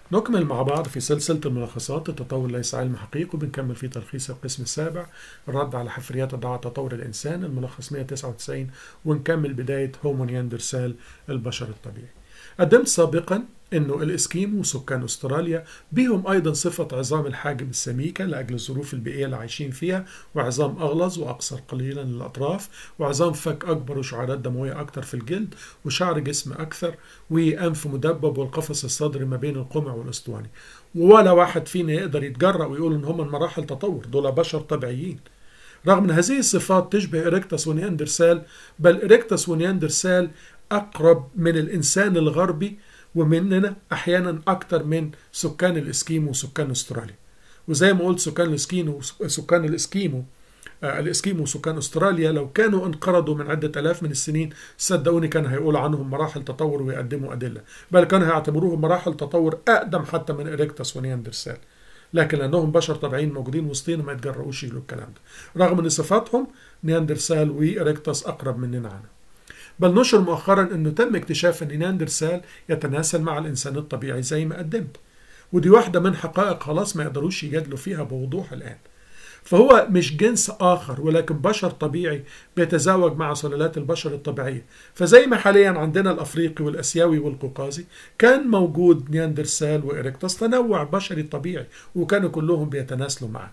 نكمل مع بعض في سلسلة الملخصات التطور ليس علم حقيقي وبنكمل في تلخيص القسم السابع الرد على حفريات ادعاء تطور الإنسان الملخص 199 ونكمل بداية هومو نياندرسال البشر الطبيعي قدمت سابقا انه الاسكيمو وسكان استراليا بهم ايضا صفه عظام الحاجم السميكه لاجل الظروف البيئيه اللي عايشين فيها وعظام اغلظ واقصر قليلا للاطراف وعظام فك اكبر وشعيرات دمويه اكثر في الجلد وشعر جسم اكثر وانف مدبب والقفص الصدري ما بين القمع والاسطواني ولا واحد فينا يقدر يتجرأ ويقول ان هم مراحل تطور دول بشر طبيعيين رغم ان هذه الصفات تشبه اريكتاس ونياندرسال بل اريكتاس ونياندرسال اقرب من الانسان الغربي ومننا احيانا اكتر من سكان الاسكيمو وسكان استراليا وزي ما قلت سكان الاسكيمو سكان الاسكيمو آه الاسكيمو وسكان استراليا لو كانوا انقرضوا من عده الاف من السنين صدقوني كان هيقول عنهم مراحل تطور ويقدموا ادله بل كانوا هيعتبروهم مراحل تطور اقدم حتى من اريكتاس ونياندرسال لكن لانهم بشر طبيعيين موجودين وسطينا ما يتجرؤوش يقولوا الكلام ده رغم ان صفاتهم نياندرسال واريكتاس اقرب مننا عنهم بل نشر مؤخرا انه تم اكتشاف ان نياندرسال يتناسل مع الانسان الطبيعي زي ما قدمت ودي واحدة من حقائق خلاص ما يقدروش يجادلوا فيها بوضوح الآن فهو مش جنس آخر ولكن بشر طبيعي بيتزاوج مع سلالات البشر الطبيعية فزي ما حاليا عندنا الأفريقي والأسيوي والقوقازي كان موجود نياندرسال وإريكتاس تنوع بشري طبيعي وكانوا كلهم بيتناسلوا معا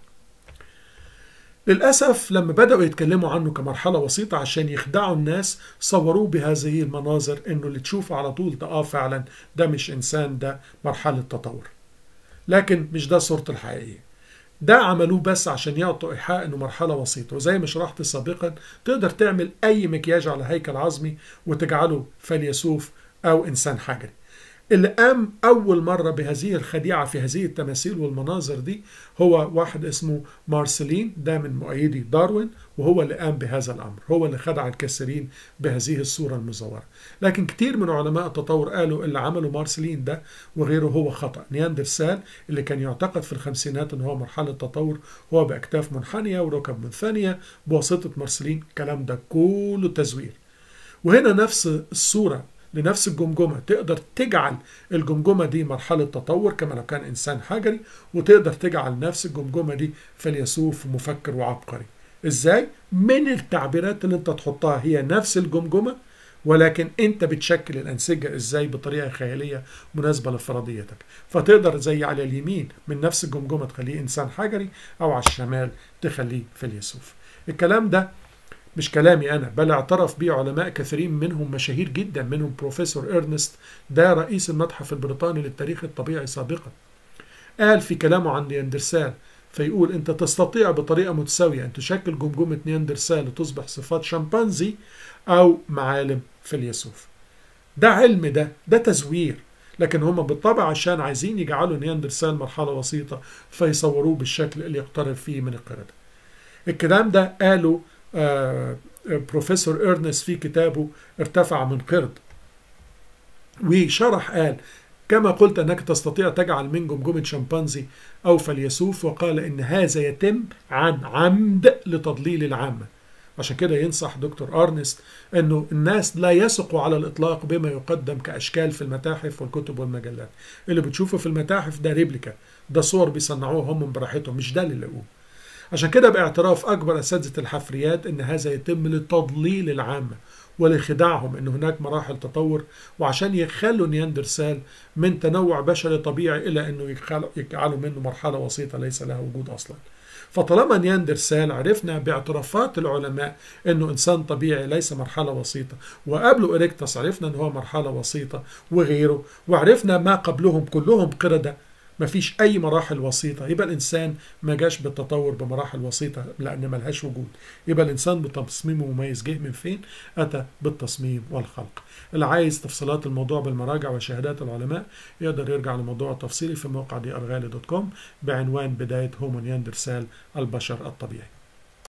للأسف لما بدأوا يتكلموا عنه كمرحلة وسيطة عشان يخدعوا الناس صوروه بهذه المناظر إنه اللي تشوفه على طول ده آه فعلا ده مش إنسان ده مرحلة تطور لكن مش ده صورته الحقيقية ده عملوه بس عشان يعطوا إيحاء إنه مرحلة وسيطة وزي ما شرحت سابقا تقدر تعمل أي مكياج على هيكل عظمي وتجعله فيلسوف أو إنسان حجري اللي قام أول مرة بهذه الخديعة في هذه التماثيل والمناظر دي هو واحد اسمه مارسلين ده من مؤيدي داروين وهو اللي قام بهذا الأمر هو اللي خدع الكثيرين بهذه الصورة المزورة لكن كتير من علماء التطور قالوا اللي عمله مارسلين ده وغيره هو خطأ نياندرسال اللي كان يعتقد في الخمسينات ان هو مرحلة تطور هو بأكتاف منحنية وركب منثنية بواسطة مارسلين الكلام ده كله تزوير وهنا نفس الصورة لنفس الجمجمة تقدر تجعل الجمجمة دي مرحلة تطور كما لو كان إنسان حجري وتقدر تجعل نفس الجمجمة دي فيلسوف ومفكر وعبقري إزاي؟ من التعبيرات اللي أنت تحطها هي نفس الجمجمة ولكن أنت بتشكل الأنسجة إزاي بطريقة خيالية مناسبة لفرضيتك فتقدر زي على اليمين من نفس الجمجمة تخليه إنسان حجري أو على الشمال تخليه فيلسوف الكلام ده مش كلامي أنا بل اعترف به علماء كثيرين منهم مشاهير جدا منهم بروفيسور إرنست ده رئيس المتحف البريطاني للتاريخ الطبيعي سابقا قال في كلامه عن نياندرسال فيقول أنت تستطيع بطريقة متساوية أن تشكل جمجمة نياندرسال لتصبح صفات شمبانزي أو معالم فيلسوف ده علم ده ده تزوير لكن هم بالطبع عشان عايزين يجعلوا نياندرسال مرحلة وسيطة فيصوروه بالشكل اللي يقترب فيه من القردة الكلام ده قاله آه بروفيسور إرنست في كتابه ارتفع من قرد وشرح قال كما قلت أنك تستطيع تجعل من جمجمة شمبانزي أو فيلسوف وقال إن هذا يتم عن عمد لتضليل العامة عشان كده ينصح دكتور أرنست أنه الناس لا يثقوا على الإطلاق بما يقدم كأشكال في المتاحف والكتب والمجلات اللي بتشوفه في المتاحف ده ريبليكا ده صور بيصنعوها هم براحتهم مش ده اللي لقوه عشان كده باعتراف أكبر أساتذة الحفريات أن هذا يتم لتضليل العامة ولخداعهم أن هناك مراحل تطور وعشان يخلوا نياندرسال من تنوع بشري طبيعي إلى أنه يجعلوا منه مرحلة وسيطة ليس لها وجود أصلا فطالما نياندرسال عرفنا باعترافات العلماء انه انسان طبيعي ليس مرحله وسيطه وقبله اريكتاس عرفنا انه هو مرحله وسيطه وغيره وعرفنا ما قبلهم كلهم قرده ما فيش اي مراحل وسيطه يبقى الانسان ما جاش بالتطور بمراحل وسيطه لان ملهاش وجود يبقى الانسان بتصميمه مميز جه من فين اتى بالتصميم والخلق اللي عايز تفصيلات الموضوع بالمراجع وشهادات العلماء يقدر يرجع لموضوع التفصيلي في موقع دي ارغالي دوت كوم بعنوان بدايه هومو نياندرسال البشر الطبيعي